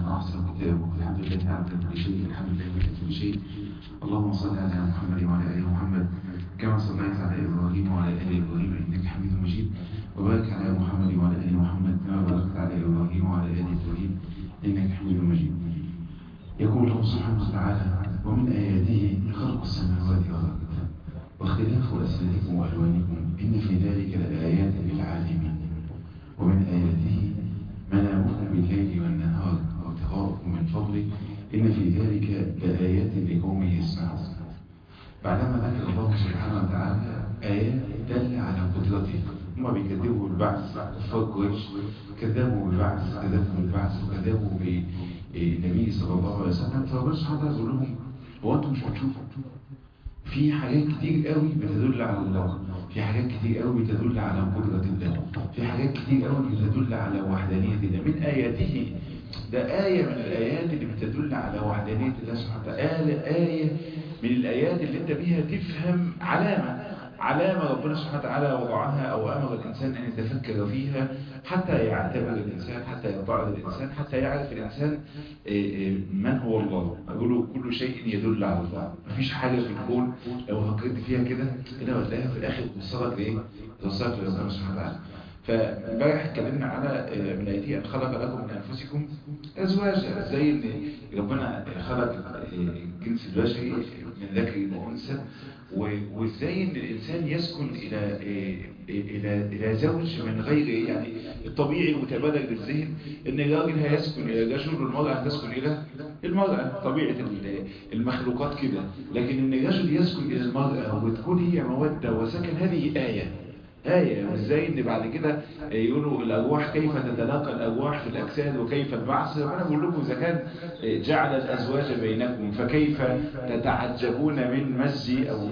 وأحسن كتابه الحمد لله على كل شيء الحمد لله على كل شيء اللهم صل على محمد وعلى آل محمد كما صليت على إبراهيم وعلى آل إبراهيم إنك حميد مجيد وبارك على محمد وعلى آل محمد كما باركت على إبراهيم وعلى آل إبراهيم إنك حميد مجيد يقول الله سبحانه وتعالى ومن آياته خلق السماوات والأرض واختلاف ألسنتكم وألوانكم إن في ذلك لآيات للعالمين ومن آياته منامكم بالليل والنهار وابتغاؤكم من فضله إن في ذلك لآيات لقوم يسمعون بعدما ذكر الله سبحانه وتعالى آيات دل على قدرته هم بيكذبوا بالبعث كفار قريش كذبوا بالبعث كذبوا بالبعث وكذبوا بالنبي صلى الله عليه وسلم فربنا سبحانه وتعالى يقول لهم هو انتم مش بتشوفوا في حاجات كتير قوي بتدل على الله في حاجات كتير قوي بتدل على قدرة الله في حاجات كتير قوي بتدل على وحدانية الله من آياته ده آية من الآيات اللي بتدل على وحدانية الله سبحانه وتعالى آية من الآيات اللي انت بيها تفهم علامة علامة ربنا سبحانه وتعالى وضعها أو أمر الإنسان أن يتفكر فيها حتى يعتبر الإنسان حتى يطاع الإنسان حتى يعرف الإنسان من هو الله أقول كل شيء يدل على الله مفيش حاجة في الكون لو فكرت فيها كده كده وتلاقيها في الآخر توصلك لإيه؟ توصلك لربنا سبحانه وتعالى فامبارح اتكلمنا على من ايتي ان خلق لكم من انفسكم ازواجا زي ان ربنا خلق الجنس البشري من ذكر وانثى وازاي ان الانسان يسكن الى الى الى زوج من غير يعني الطبيعي المتبادر للذهن ان الراجل هيسكن الى الرجل والمراه هتسكن الى المراه طبيعه المخلوقات كده لكن ان الرجل يسكن الى المراه وتكون هي موده وسكن هذه ايه آية وازاي ان بعد كده يقولوا الأرواح كيف تتلاقى الأرواح في الأجساد وكيف البعث أنا بقول لكم إذا كان جعل الأزواج بينكم فكيف تتعجبون من مزج أو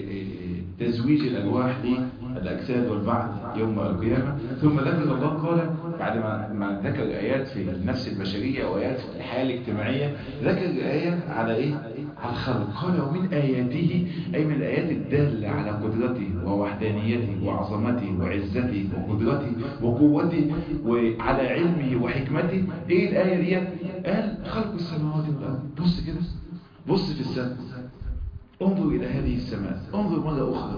تزويج الأرواح للأجساد والبعث يوم القيامة ثم ذكر الله قال بعد ما, ما ذكر آيات في النفس البشرية وآيات في الحياة الاجتماعية ذكر آية على إيه؟ على الخلق قال ومن آياته أي من الآيات الدالة على قدرته ووحدانيته وعظمته وعزته وقدرته وقوته وعلى علمه وحكمته إيه الآية دي؟ قال خلق السماوات والأرض بص كده بص في السماء انظر إلى هذه السماء انظر مرة أخرى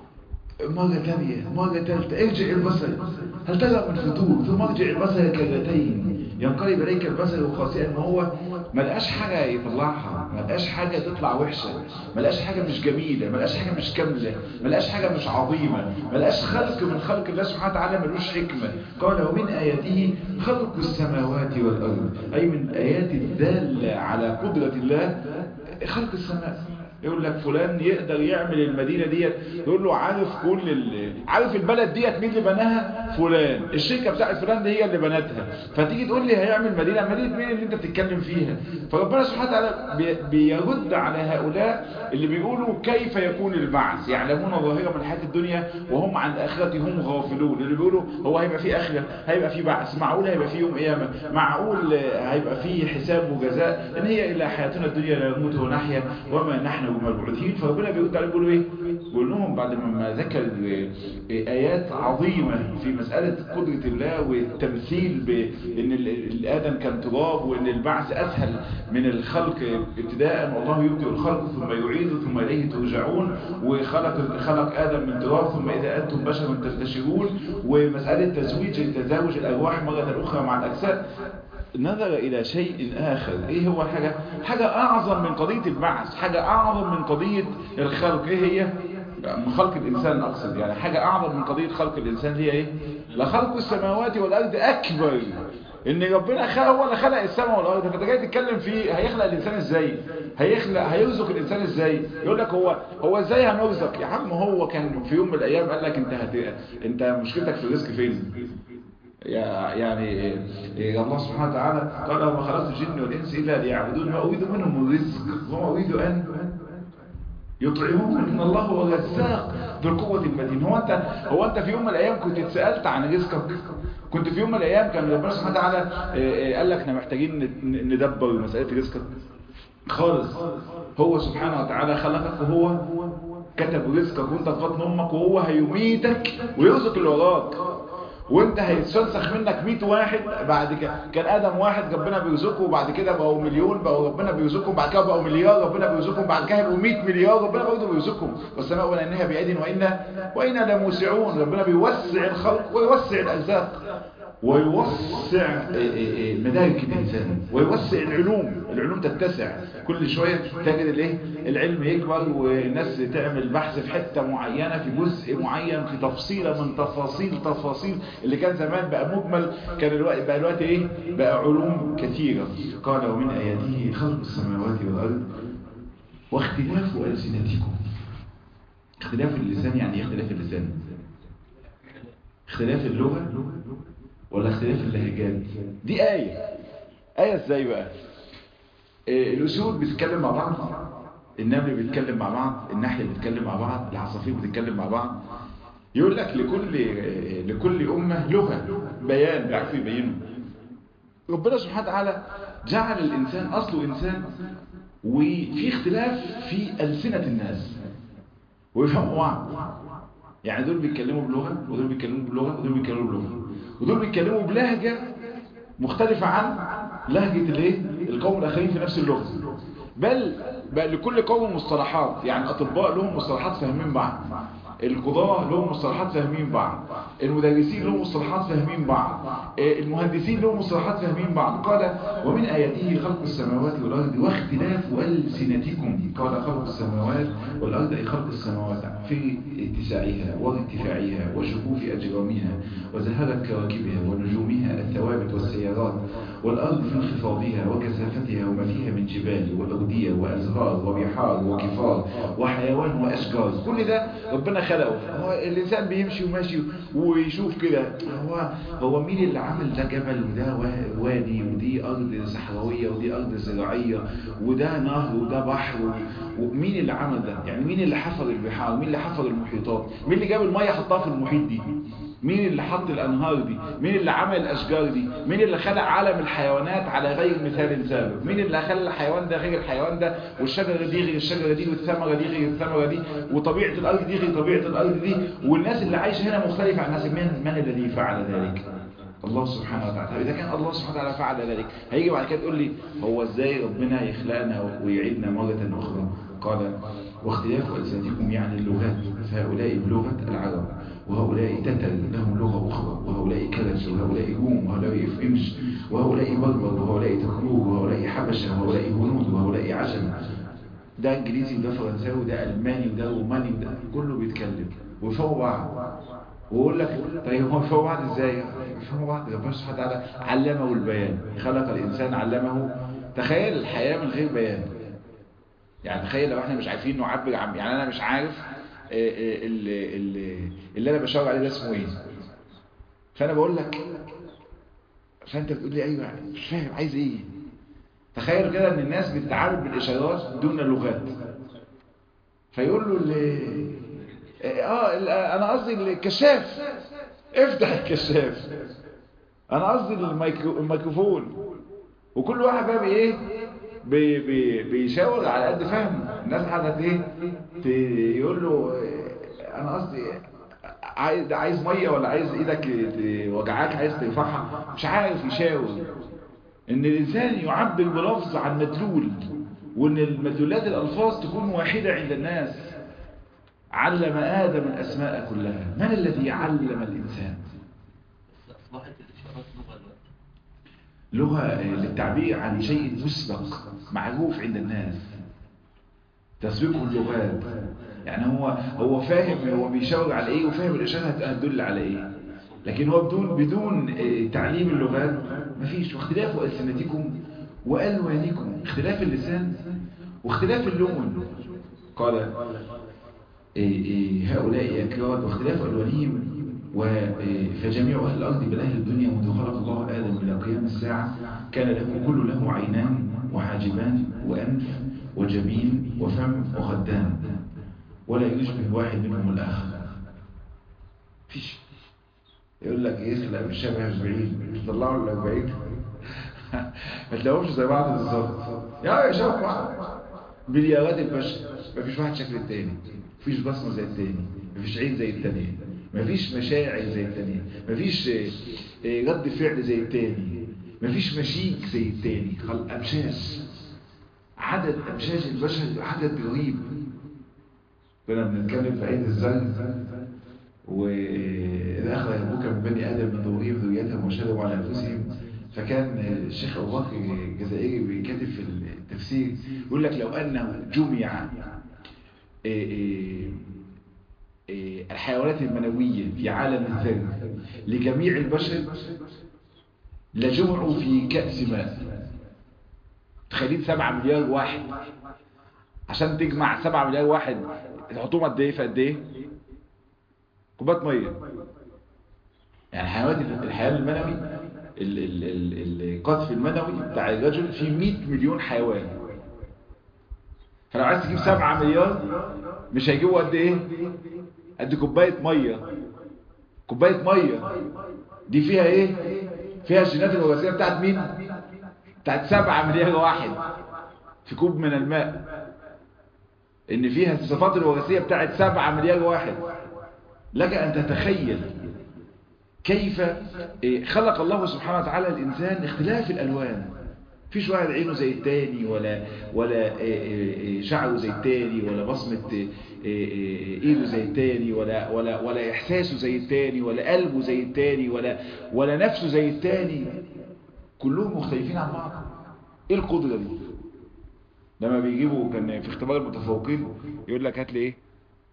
مرة ثانية مرة ثالثة ارجع البصر هل ترى من فتور ثم ارجع البصر كرتين ينقلب إليك البصر خاسئا ما هو ما لقاش حاجة يطلعها ما لقاش حاجة تطلع وحشة ما لقاش حاجة مش جميلة ما لقاش حاجة مش كاملة ما لقاش حاجة مش عظيمة ما لقاش خلق من خلق الله سبحانه وتعالى ملوش حكمة قال ومن آياته خلق السماوات والأرض أي من آيات الدالة على قدرة الله خلق السماء يقول لك فلان يقدر يعمل المدينة ديت يقول له عارف كل ال... عارف البلد ديت مين اللي بناها فلان الشركة بتاعت فلان دي هي اللي بنتها فتيجي تقول لي هيعمل مدينة مدينة مين اللي انت بتتكلم فيها فربنا سبحانه وتعالى بي... بيرد على هؤلاء اللي بيقولوا كيف يكون البعث يعلمون ظاهرة من حياة الدنيا وهم عن آخرة هم غافلون اللي بيقولوا هو هيبقى فيه آخرة هيبقى فيه بعث معقول هيبقى فيه يوم قيامة معقول هيبقى فيه حساب وجزاء ان هي إلا حياتنا الدنيا لا نموت ونحيا وما نحن بمبعوثين فربنا بيقول عليهم بيقولوا ايه بيقول لهم بعد ما ذكر ايات عظيمه في مساله قدره الله والتمثيل بان الادم كان تراب وان البعث اسهل من الخلق ابتداء والله يبدئ الخلق ثم يعيده ثم اليه ترجعون وخلق خلق ادم من تراب ثم اذا انتم بشر تنتشرون ومساله تزويج تزاوج الارواح مره اخرى مع الاجساد نظر إلى شيء آخر إيه هو حاجة حاجة أعظم من قضية البعث حاجة أعظم من قضية الخلق إيه هي من خلق الإنسان أقصد يعني حاجة أعظم من قضية خلق الإنسان هي إيه لخلق السماوات والأرض أكبر ان ربنا خلق هو اللي خلق السماء والارض فانت جاي تتكلم في هيخلق الانسان ازاي هيخلق هيرزق الانسان ازاي يقول لك هو هو ازاي هنرزق يا عم هو كان في يوم من الايام قال لك انت هت... انت مشكلتك في الرزق فين يعني الله سبحانه وتعالى قال وما خلقت الجن والإنس إلا ليعبدون ما أريد منهم الرزق وما أريد أن يطعمون إن الله هو الرزاق ذو القوة المتين هو أنت هو أنت في يوم من الأيام كنت اتسألت عن رزقك كنت في يوم من الأيام كان ربنا سبحانه وتعالى قال لك احنا محتاجين ندبر مسألة رزقك خالص هو سبحانه وتعالى خلقك وهو كتب رزقك وانت في بطن امك وهو هيميتك ويرزق اللي وراك وانت هيتسنسخ منك 100 واحد بعد كده كان ادم واحد ربنا بيرزقه وبعد كده بقوا مليون بقوا ربنا بيرزقهم بعد كده بقوا مليار ربنا بيرزقهم بعد كده هيبقوا 100 مليار ربنا برضه بيرزقهم والسماء ولانها بيد وانا وانا لموسعون ربنا بيوسع الخلق ويوسع الارزاق ويوسع مدارك الإنسان ويوسع العلوم العلوم تتسع كل شوية تجد الايه العلم يكبر والناس تعمل بحث في حتة معينة في جزء معين في تفصيلة من تفاصيل تفاصيل اللي كان زمان بقى مجمل كان الوقت بقى الوقت ايه بقى علوم كثيرة قال ومن آياته خلق السماوات والأرض واختلاف ألسنتكم اختلاف اللسان يعني اختلاف اللسان اختلاف اللغة ولا اختلاف اللهجات دي آية آية ازاي بقى إيه الأسود بتتكلم مع بعض النمل بيتكلم مع بعض النحل بيتكلم مع بعض العصافير بتتكلم مع بعض يقول لك لكل لكل أمة لغة بيان بيعرفوا يبينوا ربنا سبحانه وتعالى جعل الإنسان أصله إنسان وفي اختلاف في ألسنة الناس ويفهموا بعض يعني دول بيتكلموا بلغة ودول بيتكلموا بلغة ودول بيتكلموا بلغة ودول بيتكلموا بلهجة مختلفة عن لهجة الايه القوم الآخرين في نفس اللغة بل بقى لكل قوم مصطلحات يعني الأطباء لهم مصطلحات فاهمين بعض القضاة لهم مصطلحات فاهمين بعض المدرسين لهم مصطلحات فاهمين بعض المهندسين لهم مصطلحات فاهمين بعض قال ومن آياته خلق السماوات والأرض واختلاف ألسنتكم قال خلق السماوات والأرض أي خلق السماوات في اتساعها وارتفاعها وشكوف أجرامها وزهرة كواكبها ونجومها الثوابت والسيارات والأرض في انخفاضها وكثافتها وما فيها من جبال وأودية وأزهار وبحار وكفار وحيوان وأشجار كل ده ربنا خلقه هو الإنسان بيمشي وماشي ويشوف كده هو هو مين اللي عمل ده جبل وده وادي ودي أرض صحراوية ودي أرض زراعية وده نهر وده بحر ومين اللي عمل ده يعني مين اللي حفر البحار مين اللي حفر المحيطات مين اللي جاب المية حطها في المحيط دي مين اللي حط الأنهار دي مين اللي عمل الأشجار دي مين اللي خلق عالم الحيوانات على غير مثال سابق مين اللي خلق الحيوان ده غير الحيوان ده والشجرة دي غير الشجرة دي والثمرة دي غير الثمرة دي وطبيعة الأرض دي غير طبيعة الأرض دي والناس اللي عايشة هنا مختلفة عن الناس من, من الذي فعل ذلك الله سبحانه وتعالى إذا كان الله سبحانه وتعالى فعل ذلك هيجي بعد كده تقول لي هو إزاي ربنا يخلقنا ويعيدنا مرة أخرى قال واختلاف ألسنتكم يعني اللغات فهؤلاء بلغة العرب وهؤلاء تتل لهم لغة أخرى وهؤلاء كلج وهؤلاء جوم وهؤلاء فمش وهؤلاء بربر وهؤلاء تكروب وهؤلاء حبشة وهؤلاء هنود وهؤلاء عجم ده انجليزي وده فرنساوي وده الماني وده روماني وده كله بيتكلم ويفهموا بعض ويقول لك طيب هو يفهموا بعض ازاي يفهموا بعض ربنا سبحانه وتعالى علمه البيان خلق الانسان علمه تخيل الحياة من غير بيان يعني تخيل لو احنا مش عارفين نعبر عن يعني انا مش عارف اللي, اللي, اللي انا بشاور عليه ده اسمه ايه فانا بقول لك فانت بتقول لي ايوه مش فاهم عايز ايه تخيل كده ان الناس بتتعامل بالاشارات دون اللغات فيقول له اللي اه انا قصدي الكشاف افتح الكشاف انا قصدي الميكروفون وكل واحد بقى بايه بي بي بيشاور على قد فهمه الناس حدث ايه يقول له انا قصدي عايز عايز ميه ولا عايز ايدك وجعاك عايز ترفعها مش عارف يشاور ان الانسان يعبر بلفظ عن مدلول وان المدلولات الالفاظ تكون واحده عند الناس علم ادم الاسماء كلها من الذي علم الانسان اصبحت الاشارات لغه لغة للتعبير عن شيء مسبق معروف عند الناس تسبقه اللغات يعني هو هو فاهم هو بيشاور على ايه وفاهم الاشاره هتدل على ايه لكن هو بدون بدون تعليم اللغات مفيش واختلاف ألسنتكم وألوانكم اختلاف اللسان واختلاف اللون قال هؤلاء أكراد واختلاف ألوانهم فجميع أهل الأرض بل أهل الدنيا منذ خلق الله آدم إلى قيام الساعة كان له كل له عينان وحاجبان وأنف وجبين وفم وخدان ولا يشبه واحد منهم الآخر فيش يقول لك ايه لا مش شبه البعيد تطلعوا له بعيد ما تلاقوش زي بعض بالظبط يا شبه بعض مليارات البشر مفيش واحد شكل التاني مفيش بصمه زي التاني مفيش عين زي التانية مفيش مشاعر زي التانية مفيش آه، آه، رد فعل زي التاني مفيش مشيك زي التاني خل أمشاج عدد أمشاج البشر عدد رهيب كنا بنتكلم في عيد الزن وإذا أخذ ربك من بني آدم من ظهورهم ذريتهم وشربوا على أنفسهم فكان الشيخ أبو بكر الجزائري بيكتب في التفسير يقول لك لو أنه جمع إيه إيه إيه الحيوانات المنوية في عالم الذر لجميع البشر لجمعوا في كأس ماء تخيلين سبعة مليار واحد عشان تجمع سبعة مليار واحد تحطوهم قد ايه في قد ايه كوبات ميه يعني حيوانات الحيوان المنوي ال- ال- ال- القذف المنوي بتاع الرجل فيه 100 مليون حيوان فلو عايز تجيب 7 مليار مش هيجيبوا قد ايه قد كوبايه ميه كوبايه ميه دي فيها ايه فيها الجينات الوراثيه بتاعت مين بتاعت 7 مليار واحد في كوب من الماء ان فيها الصفات الوراثيه بتاعت 7 مليار واحد لك ان تتخيل كيف إيه، خلق الله سبحانه وتعالى الإنسان اختلاف الألوان فيش واحد عينه زي التاني ولا ولا إيه، إيه، إيه، شعره زي التاني ولا بصمة إيه، إيه، إيه، ايده زي التاني ولا ولا ولا احساسه زي التاني ولا قلبه زي التاني ولا ولا نفسه زي التاني كلهم مختلفين عن بعض ايه القدرة دي لما بيجيبوا كان في اختبار المتفوقين يقول لك هات لي ايه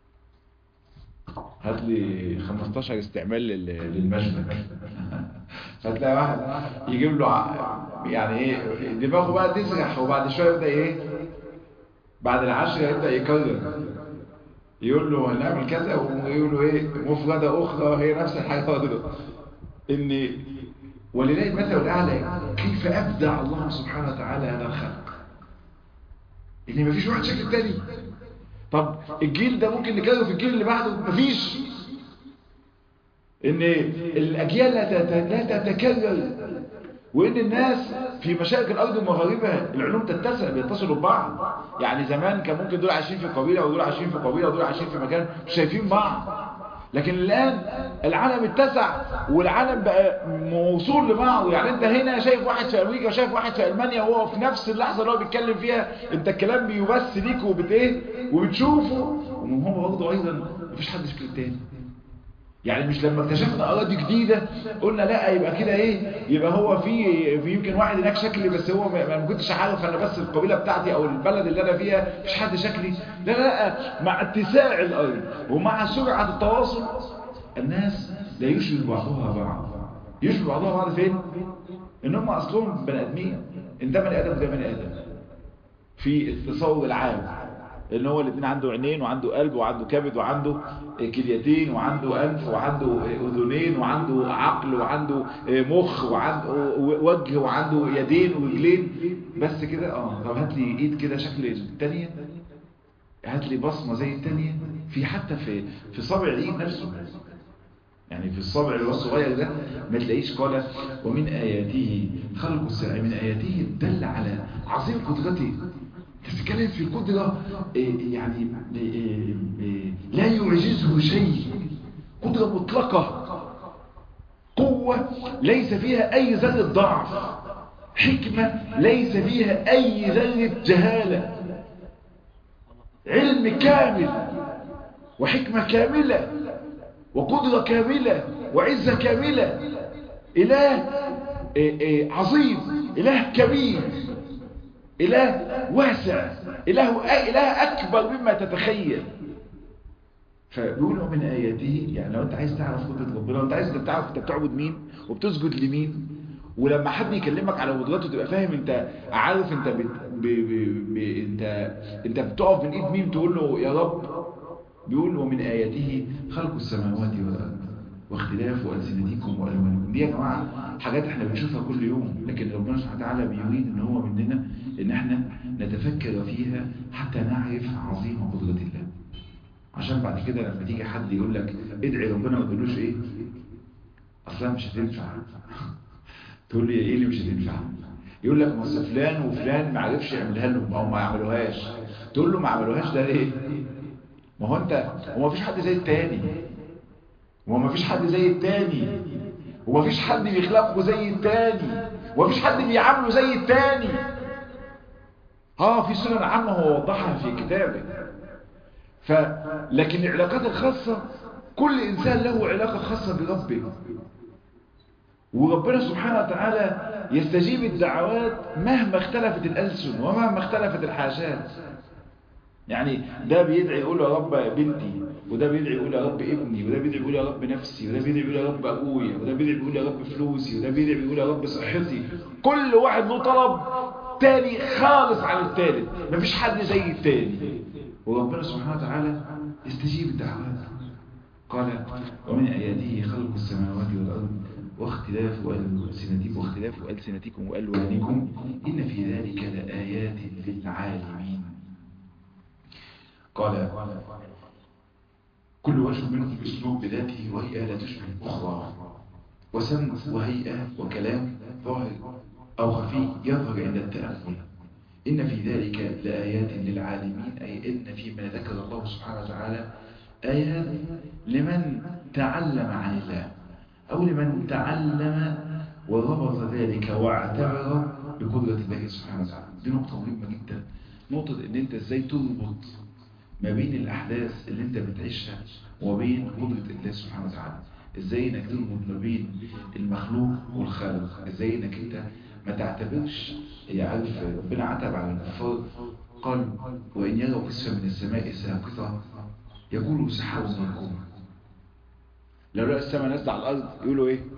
هات لي 15 استعمال لل- للمشبك فتلاقي واحد يجيب له ع- يعني ايه دماغه بقى تسرح وبعد شويه يبدا ايه بعد العشرة يبدا يكرر يقول له هنعمل كذا ويقول له ايه مفردة اخرى هي نفس الحاجة برضه ان ولله المثل الاعلى كيف ابدع الله سبحانه وتعالى هذا الخلق ان مفيش واحد شكل التاني طب الجيل ده ممكن نكرره في الجيل اللي بعده مفيش ان الاجيال لا تت- لا تتكرر وان الناس في مشارق الارض ومغاربها العلوم تتسع بيتصلوا ببعض يعني زمان كان ممكن دول عايشين في قبيله ودول عايشين في قبيله ودول عايشين في مكان مش شايفين بعض لكن الان العالم اتسع والعالم بقى موصول لبعض يعني انت هنا شايف واحد في امريكا وشايف واحد في المانيا وهو في نفس اللحظه اللي هو بيتكلم فيها انت الكلام بيبث ليك وبت ايه وبتشوفه وهو برضه ايضا مفيش حد شكل التاني يعني مش لما اكتشفنا اراضي جديده قلنا لا يبقى كده ايه يبقى هو في, في يمكن واحد هناك شكلي بس هو ما ما كنتش عارف انا بس القبيله بتاعتي او البلد اللي انا فيها مش حد شكلي لا لا لا مع اتساع الارض ومع سرعه التواصل الناس لا يشبه بعضها بعض يشبه بعضها بعض فين ان هم اصلهم بني ادمين ان ده بني ادم وده بني ادم في التصور العام ان هو الاثنين عنده عينين وعنده قلب وعنده كبد وعنده كليتين وعنده انف وعنده اذنين وعنده عقل وعنده مخ وعنده وجه وعنده يدين ورجلين بس كده اه طب هات لي ايد كده شكل الثانيه هات لي بصمه زي الثانيه في حتى في في صابع الايد نفسه يعني في الصابع اللي هو الصغير ده ما تلاقيش قال ومن آياته خلق السماء من آياته دل على عظيم قدرته تتكلم في قدرة إيه يعني إيه إيه لا يعجزه شيء قدرة مطلقة قوة ليس فيها أي ذرة ضعف حكمة ليس فيها أي ذرة جهالة علم كامل وحكمة كاملة وقدرة كاملة وعزة كاملة إله عظيم إله كبير إله واسع إله, إله أكبر مما تتخيل فبيقولوا من آياته يعني لو أنت عايز تعرف قدرة ربنا لو أنت عايز تعرف أنت بتعبد مين وبتسجد لمين ولما حد يكلمك على قدراته تبقى فاهم انت عارف انت بت... ب... ب... ب... انت انت بتقف من ايد مين تقول له يا رب بيقول ومن آياته خلق السماوات والأرض واختلاف ألسنتكم وألوانكم دي يا جماعة حاجات احنا بنشوفها كل يوم لكن ربنا سبحانه وتعالى بيريد ان هو مننا ان احنا نتفكر فيها حتى نعرف عظيم قدرة الله عشان بعد كده لما تيجي حد يقول لك ادعي ربنا ما تقولوش ايه اصلا مش هتنفع تقول لي ايه اللي مش هتنفع يقول لك ما فلان وفلان ما عرفش يعملها لهم او ما يعملوهاش تقول له ما عملوهاش ده ليه ما هو انت هو ما فيش حد زي التاني هو مفيش حد زي التاني ومفيش حد بيخلقه زي التاني ومفيش حد بيعامله زي التاني اه في سنن عامة هو وضحها في كتابه ف لكن العلاقات الخاصة كل إنسان له علاقة خاصة بربه وربنا سبحانه وتعالى يستجيب الدعوات مهما اختلفت الألسن ومهما اختلفت الحاجات يعني ده بيدعي يقول يا رب بنتي وده بيدعي يقول يا رب ابني وده بيدعي يقول يا رب نفسي وده بيدعي يقول يا رب ابويا وده بيدعي يقول يا رب فلوسي وده بيدعي يقول يا رب صحتي كل واحد له طلب تاني خالص عن التالت مفيش حد زي التاني وربنا سبحانه وتعالى يستجيب الدعوات قال ومن آياته خلق السماوات والأرض واختلاف ألسنتكم واختلاف ألسنتكم وألوانكم إن في ذلك لآيات للعالمين قال كل وجه منهم أسلوب بذاته وهيئة لا تشبه الأخرى وسمت وهيئة وكلام ظاهر أو خفي يظهر عند التأمل إن في ذلك لآيات للعالمين أي إن فيما ذكر الله سبحانه وتعالى آيات لمن تعلم عن الله أو لمن تعلم وربط ذلك واعتبر بقدرة الله سبحانه وتعالى دي نقطة مهمة جدا نقطة إن أنت إزاي تربط ما بين الأحداث اللي أنت بتعيشها وبين قدرة الله سبحانه وتعالى إزاي إنك تربط ما بين المخلوق والخالق إزاي إنك أنت ما تعتبرش يعرف ربنا عتب على الكفار قال وإن يروا كسفا من السماء ساقطة يقولوا سحاب مركوم لو لقى السماء نازله على الأرض يقولوا إيه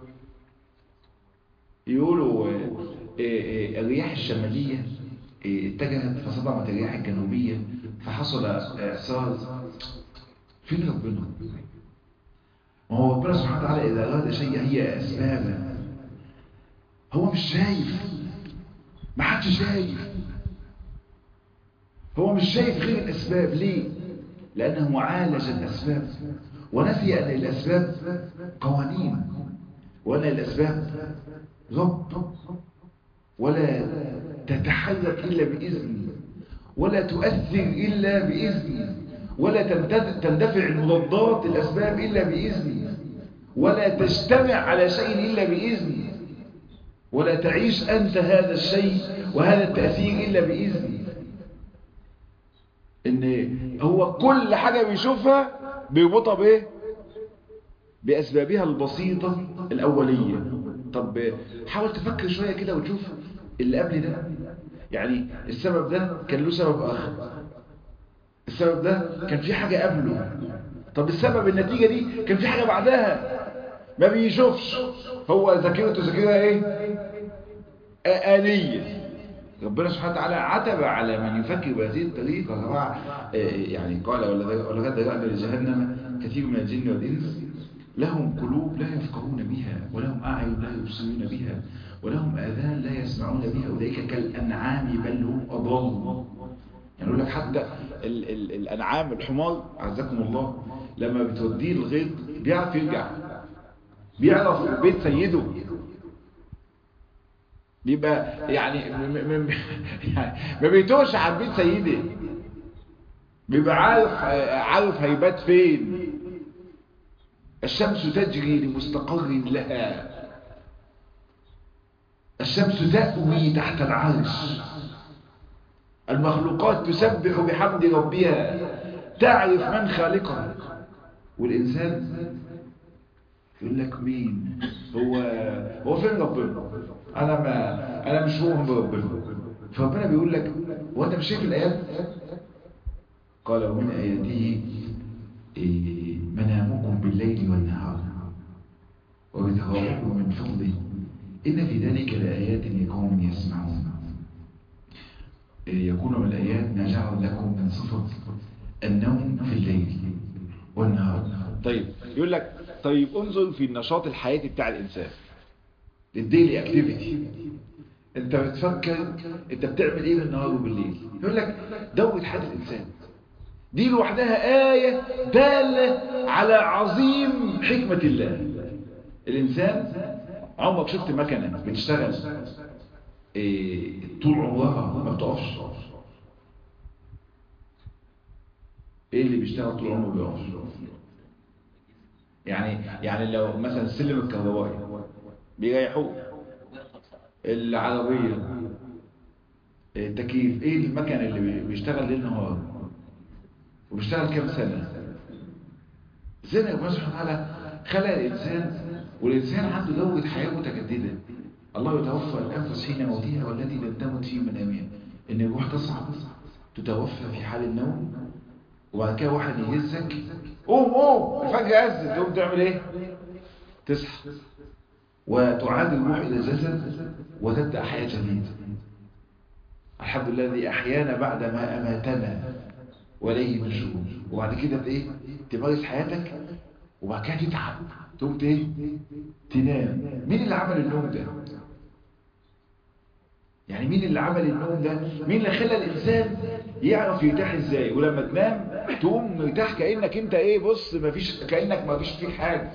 يقولوا إيه إيه الرياح الشمالية إيه اتجهت فصدمت الرياح الجنوبية فحصل إعصار فين ربنا ما هو ربنا سبحانه وتعالى إذا أراد شيء هي أسبابه هو مش شايف ما حدش شايف هو مش شايف غير الأسباب ليه لأنه عالج الأسباب ونسي أن الأسباب قوانين وأن الأسباب رب ولا تتحرك إلا بإذن ولا تؤثر إلا بإذن ولا تندفع المضادات الأسباب إلا بإذن ولا تجتمع على شيء إلا بإذن ولا تعيش أنت هذا الشيء وهذا التأثير إلا بإذن إن هو كل حاجة بيشوفها بيربطها بإيه بأسبابها البسيطة الأولية طب حاول تفكر شوية كده وتشوف اللي قبل ده يعني السبب ده كان له سبب آخر السبب ده كان في حاجة قبله طب السبب النتيجة دي كان في حاجة بعدها ما بيشوفش هو ذاكرته ذاكرة ايه آنية ربنا سبحانه وتعالى عتب على من يفكر بهذه الطريقة يا جماعه يعني قال ولقد ذرأنا لجهنم كثير من الجن والإنس لهم قلوب لا يفقهون بها ولهم أعين لا يبصرون بها ولهم آذان لا يسمعون بها أولئك كالأنعام بل هم أضل يعني يقول لك حتى ال ال الأنعام الحمار عزكم الله لما بتوديه الغيط بيعرف يرجع بيعرف بيت سيده بيبقى يعني ما بيتوش عن بيت سيده بيبقى عارف عارف هيبات فين الشمس تجري لمستقر لها الشمس تأوي تحت العرش المخلوقات تسبح بحمد ربها تعرف من خالقها والإنسان يقول لك مين هو هو فين ربنا انا ما انا مش مؤمن بربنا فربنا بيقول لك هو انت مش شايف الايات قال ومن اياته إيه منامكم بالليل والنهار وابتغاؤكم من فضله ان في ذلك لايات لقوم يسمعون إيه يكون من الايات ما جعل لكم من صفه النوم في الليل والنهار طيب يقول لك طيب انظر في النشاط الحياتي بتاع الإنسان الديلي اكتيفيتي انت بتفكر انت بتعمل ايه بالنهار وبالليل يقول لك دورة حياة الإنسان دي لوحدها آية دالة على عظيم حكمة الله الإنسان عمرك شفت مكنة بتشتغل إيه طول عمرها ما بتقفش ايه اللي بيشتغل طول عمره بيقفش يعني يعني لو مثلا السلم الكهربائي بيريحوه وياخد ساعة العربية التكييف ايه المكن اللي بي- بيشتغل ليل نهار وبيشتغل كام سنة ازاي ربنا سبحانه وتعالى خلق الانسان والانسان عنده دورة حياة متجددة الله يتوفى الانفس حين موتها والتي لم تمت في منامها ان الروح تصعد تتوفى في حال النوم وبعد كده واحد يهزك قوم قوم الفجر أذن تقوم تعمل ايه تصحى وتعاد الروح الى الجسد وتبدا حياه جديده الحمد لله الذي احيانا بعد ما اماتنا واليه النشور وبعد كده ايه تمارس حياتك وبعد كده تتعب تقوم ايه تنام مين اللي عمل النوم ده يعني مين اللي عمل النوم ده مين اللي خلى الانسان يعرف يرتاح ازاي ولما تنام تقوم مرتاح كانك انت ايه بص مفيش كانك مفيش فيك حاجه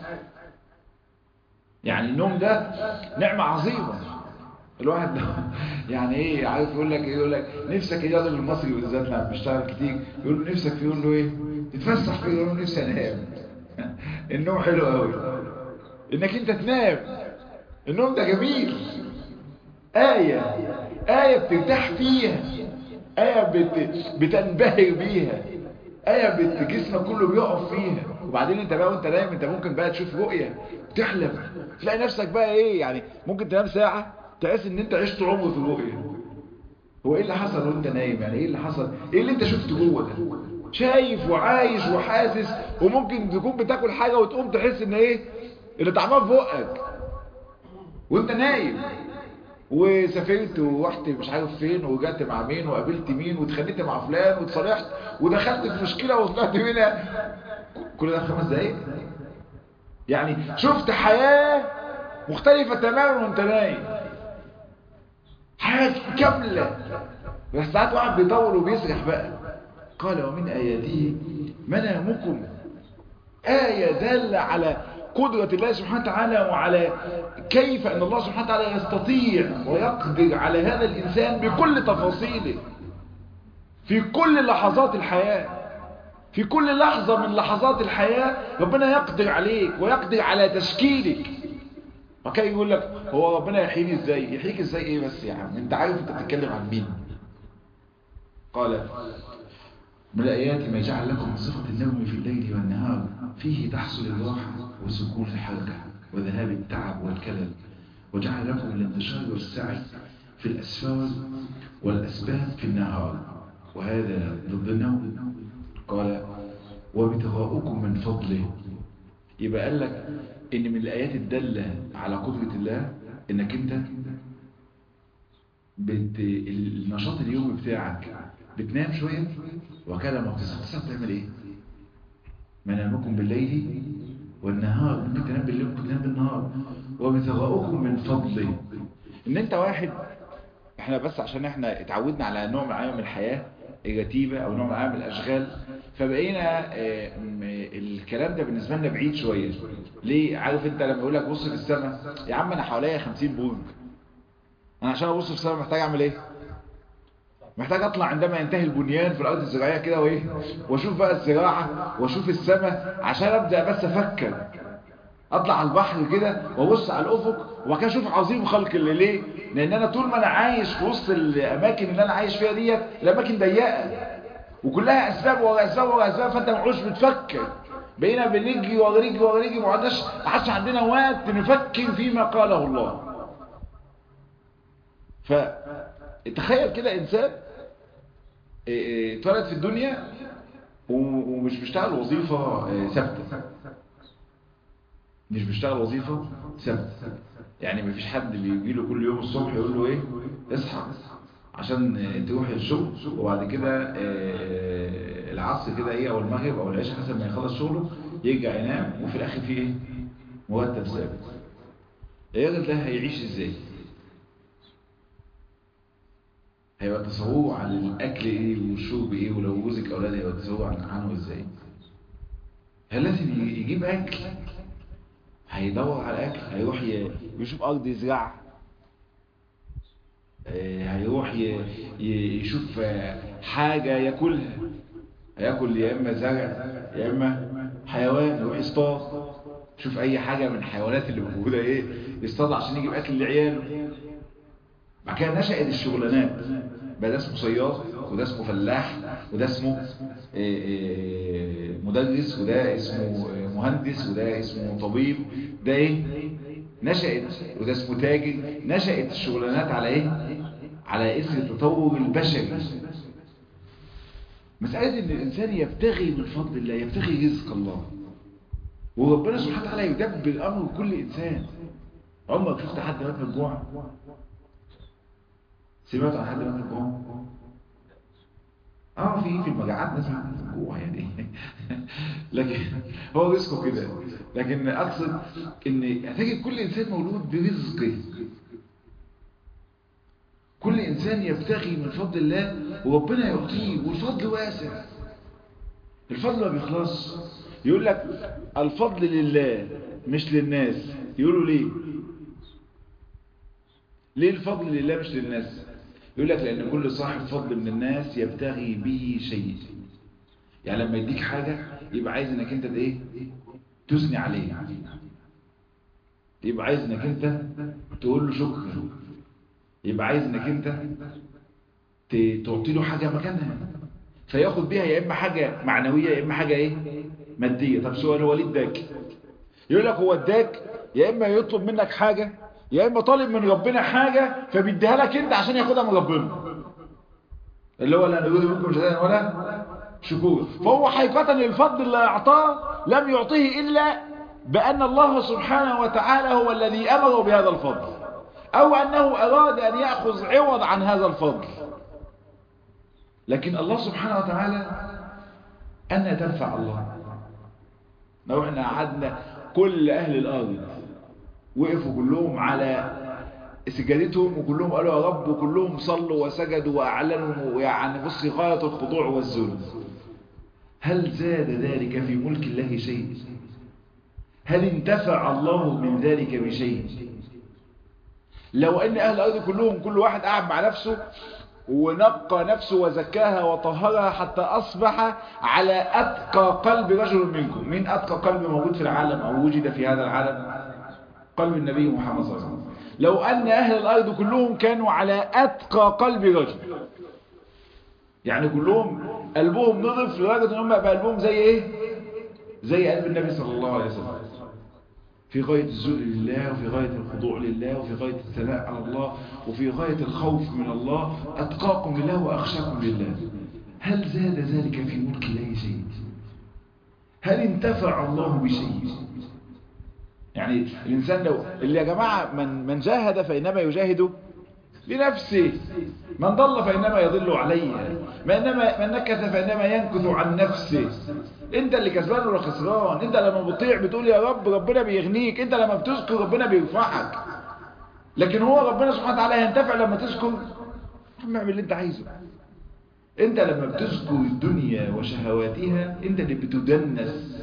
يعني النوم ده نعمه عظيمه الواحد يعني ايه عارف يقول لك ايه يقول لك نفسك ايه الراجل المصري بالذات لما بيشتغل كتير يقول له نفسك فيه يقول له ايه تتفسح فيه يقول له نفسي انام النوم حلو قوي انك انت تنام النوم ده جميل آية آية بترتاح فيها آية بت... بتنبهر بيها آية بت... جسمك كله بيقف فيها وبعدين انت بقى وانت نايم انت ممكن بقى تشوف رؤية تحلم تلاقي نفسك بقى ايه يعني ممكن تنام ساعة تحس ان انت عشت عمر في الرؤية هو ايه اللي حصل وانت نايم يعني ايه اللي حصل ايه اللي انت شفته جوه ده شايف وعايش وحاسس وممكن تكون بتاكل حاجة وتقوم تحس ان ايه اللي طعمها في بقك وانت نايم وسافرت ورحت مش عارف فين ورجعت مع مين وقابلت مين واتخانقت مع فلان وتصالحت ودخلت في مشكلة وطلعت منها كل ده في خمس دقايق يعني شفت حياة مختلفة تماما وانت نايم حياة كاملة بس ساعات واحد بيطول وبيسرح بقى قال ومن آياته منامكم آية دالة على قدرة الله سبحانه وتعالى وعلى كيف أن الله سبحانه وتعالى يستطيع ويقدر على هذا الإنسان بكل تفاصيله في كل لحظات الحياة في كل لحظة من لحظات الحياة ربنا يقدر عليك ويقدر على تشكيلك وكان يقول لك هو ربنا يحييني ازاي يحييك ازاي ايه بس يا عم انت عارف انت بتتكلم عن مين قال من الآيات ما جعل لكم من صفة النوم في الليل والنهار فيه تحصل الراحة وسكون الحركة وذهاب التعب والكلل وجعل لكم الانتشار والسعي في الأسفار والأسباب في النهار وهذا ضد النوم قال وابتغاؤكم من فضله يبقى قال لك ان من الآيات الدالة على قدرة الله انك انت بت... النشاط اليومي بتاعك بتنام شوية وكذا ما بتصحى تصحى بتعمل ايه منامكم بالليل والنهار ممكن تنام بالليل ممكن تنام بالنهار وابتغاؤكم من فضله ان انت واحد احنا بس عشان احنا اتعودنا على نوع معين من الحياة الرتيبة او نوع معين من الاشغال فبقينا اه م- الكلام ده بالنسبة لنا بعيد شوية ليه عارف انت لما يقول لك بص في السماء يا عم انا حواليا 50 برج انا عشان ابص في السماء محتاج اعمل ايه محتاج اطلع عندما ينتهي البنيان في الارض الزراعيه كده وايه واشوف بقى الزراعه واشوف السماء عشان ابدا بس افكر اطلع على البحر كده وابص على الافق وبعد كده اشوف عظيم خلق اللي ليه لان انا طول ما انا عايش في وسط الاماكن اللي انا عايش فيها ديت الاماكن ضيقه وكلها اسباب ورا اسباب ورا اسباب فانت ما عادش بتفكر بقينا بنجري ونجري ونجري ما عادش ما عادش عندنا وقت نفكر فيما قاله الله فتخيل كده انسان إيه إيه اتولد في الدنيا و- ومش بيشتغل وظيفة إيه، ثابتة مش بيشتغل وظيفة ثابتة يعني مفيش حد بيجي له كل يوم الصبح يقول له ايه اصحى عشان إيه، تروح الشغل وبعد كده إيه، العصر كده ايه او المغرب او العشاء حسب ما يخلص شغله يرجع ينام وفي الاخر في ايه مرتب ثابت الراجل ده هيعيش ازاي هيبقى تصوره عن الاكل ايه والشرب ايه ولو جوزك اولاد هيبقى تصوره عن عنه ازاي هل لازم ي- يجيب اكل هيدور على اكل هيروح ي- يشوف ارض يزرعها آه، هيروح ي- ي- يشوف آه، حاجة ياكلها هياكل يا اما زرع يا اما حيوان يروح يصطاد شوف اي حاجة من الحيوانات اللي موجودة ايه يصطاد عشان يجيب اكل لعياله بعد كده نشأت الشغلانات بقى ده اسمه صياد وده اسمه فلاح وده اسمه إيه إيه مدرس وده اسمه مهندس وده اسمه طبيب ده ايه نشأت وده اسمه تاجر نشأت الشغلانات على ايه على اثر التطور البشري مسألة ان الانسان يبتغي من فضل الله يبتغي رزق الله وربنا سبحانه وتعالى يدبر امر كل انسان عمرك شفت حد مات من الجوع سمعت عن حد مات من الجوع اه في في المجاعات ناس ماتت من الجوع يعني لكن هو رزقه كده لكن اقصد ان هتجد كل انسان مولود برزقه كل انسان يبتغي من فضل الله وربنا يعطيه والفضل واسع الفضل ما بيخلص يقول لك الفضل لله مش للناس يقولوا ليه ليه الفضل لله مش للناس يقول لك لان كل صاحب فضل من الناس يبتغي به شيء يعني لما يديك حاجة يبقى عايز انك انت ايه تثني عليه يبقى عايز انك انت تقول له شكرا يبقى عايز انك انت تعطي له حاجة مكانها فياخد بيها يا اما حاجة معنوية يا اما حاجة ايه مادية طب سؤال هو ليه اداك يقول لك هو اداك يا اما يطلب منك حاجة يا اما طالب من ربنا حاجة فبيديها لك انت عشان ياخدها من ربنا اللي هو لا نريد منكم جزاء ولا شكور فهو حقيقة الفضل اللي اعطاه لم يعطيه الا بان الله سبحانه وتعالى هو الذي امره بهذا الفضل او انه اراد ان يأخذ عوض عن هذا الفضل لكن الله سبحانه وتعالى أن تنفع الله لو احنا قعدنا كل أهل الأرض وقفوا كلهم على سجادتهم وكلهم قالوا يا رب وكلهم صلوا وسجدوا وأعلنوا يعني بص غاية الخضوع والذل هل زاد ذلك في ملك الله شيء هل انتفع الله من ذلك بشيء لو أن أهل الأرض كلهم كل واحد قاعد مع نفسه ونقى نفسه وزكاها وطهرها حتى أصبح على أتقى قلب رجل منكم من أتقى قلب موجود في العالم أو وجد في هذا العالم قلب النبي محمد صلى الله عليه وسلم لو أن أهل الأرض كلهم كانوا على أتقى قلب رجل يعني كلهم قلبهم نضف لدرجة أن هم يبقى قلبهم زي إيه زي قلب النبي صلى الله عليه وسلم في غاية الذل لله وفي غاية الخضوع لله وفي غاية الثناء على الله وفي غاية الخوف من الله أتقاكم لله وأخشاكم لله هل زاد ذلك في ملك الله شيء هل انتفع الله بشيء يعني الإنسان لو اللي يا جماعة من, من جاهد فإنما يجاهد لنفسه من ضل فإنما يضل عليه من, إنما من نكث فإنما ينكث عن نفسه انت اللي كسبان ولا خسران انت لما بتطيع بتقول يا رب ربنا بيغنيك انت لما بتذكر ربنا بيرفعك لكن هو ربنا سبحانه وتعالى ينتفع لما تذكر عم اعمل اللي انت عايزه انت لما بتذكر الدنيا وشهواتها انت اللي بتدنس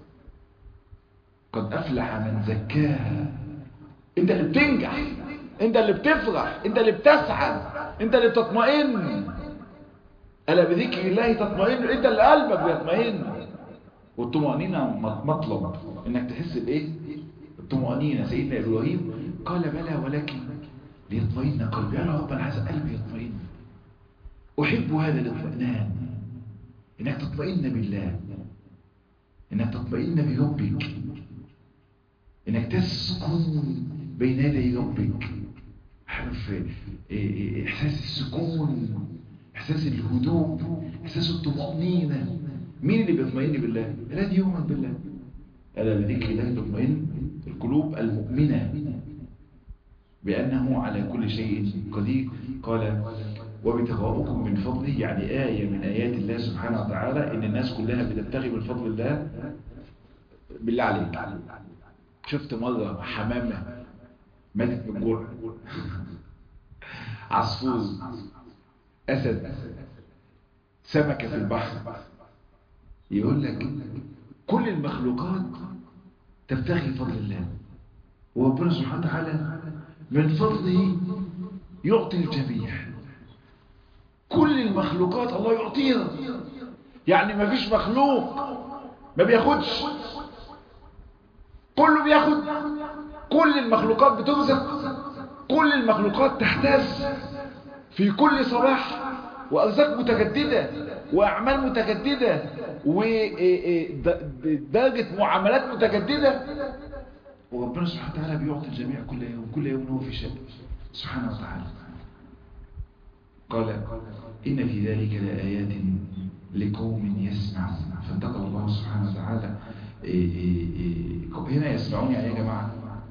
قد افلح من زكاها انت اللي بتنجح انت اللي بتفرح انت اللي بتسعد انت اللي بتطمئن ألا بذكر الله تطمئن انت اللي قلبك بيطمئن والطمأنينة مطلب انك تحس بايه الطمأنينة سيدنا ابراهيم قال بلى ولكن ليطمئن قلبي انا رب انا عايز قلبي يطمئن احب هذا الاطمئنان انك تطمئن بالله انك تطمئن بربك انك تسكن بين يدي ربك عارف احساس السكون احساس الهدوء احساس الطمأنينة مين اللي بيطمئن بالله الذي يؤمن بالله ألا بذكر الله تطمئن القلوب المؤمنة بأنه على كل شيء قدير قال وابتغاؤكم من فضله يعني آية من آيات الله سبحانه وتعالى إن الناس كلها بتبتغي من فضل الله بالله عليك شفت مرة حمامة ماتت من الجوع عصفور أسد سمكة في البحر يقول لك كل المخلوقات تبتغي فضل الله وربنا سبحانه وتعالى من فضله يعطي الجميع كل المخلوقات الله يعطيها يعني ما فيش مخلوق ما بياخدش كله بياخد كل المخلوقات بترزق كل المخلوقات تحتاج في كل صباح وأرزاق متجددة وأعمال متجددة ودرجة معاملات متجددة وربنا سبحانه وتعالى بيعطي الجميع كل يوم كل يوم هو في شأن سبحانه وتعالى قال إن في ذلك لآيات لقوم يسمعون فانتقل الله سبحانه وتعالى إيه إيه إيه هنا يسمعون يعني يا جماعة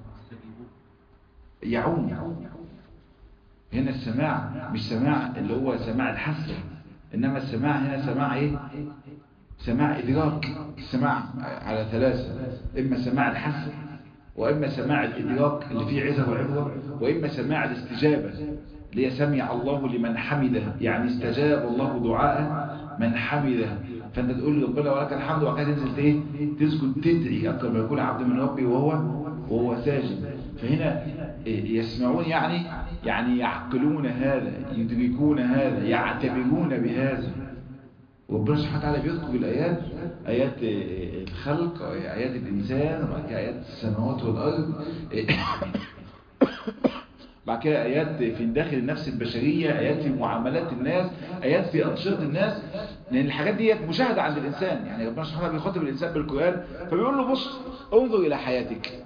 يعون هنا السماع مش سماع اللي هو سماع الحسة إنما السماع هنا سماع إيه سماع إدراك السماع على ثلاثة إما سماع الحسة وإما سماع الإدراك اللي فيه عزة وعبرة وإما سماع الاستجابة اللي هي سمع الله لمن حمده يعني استجاب الله دعاء من حمده فانت تقول لربنا ولك الحمد وبعد كده تنزل ايه تسجد تدعي اكثر ما يكون عبد من ربي وهو وهو ساجد فهنا يسمعون يعني يعني يعقلون هذا يدركون هذا يعتبرون بهذا وربنا سبحانه وتعالى بيذكر الآيات آيات الخلق آيات الإنسان وبعد كده آيات السماوات والأرض بعد كده آيات في داخل النفس البشرية آيات في معاملات الناس آيات في أنشطة الناس لأن الحاجات دي مشاهدة عند الإنسان يعني ربنا سبحانه وتعالى بيخاطب الإنسان بالقرآن فبيقول له بص انظر إلى حياتك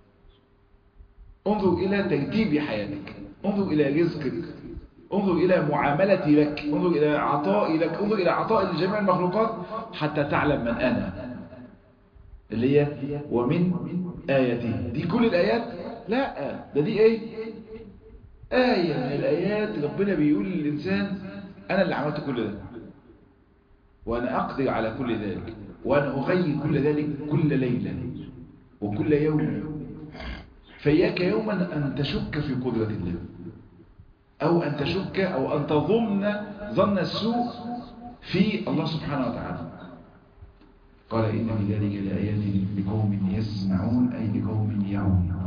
انظر إلى ترتيب حياتك انظر إلى رزقك انظر إلى معاملتي لك انظر إلى عطائي لك انظر إلى عطائي لجميع المخلوقات حتى تعلم من أنا اللي هي ومن آياته دي كل الآيات لا ده دي ايه آية من الآيات ربنا بيقول للإنسان أنا اللي عملت كل ده وأنا أقدر على كل ذلك وأنا أغير كل ذلك كل ليلة وكل يوم فإياك يوما أن تشك في قدرة الله أو أن تشك أو أن تظن ظن السوء في الله سبحانه وتعالى قال إن في ذلك لآيات لقوم يسمعون أي لقوم يعون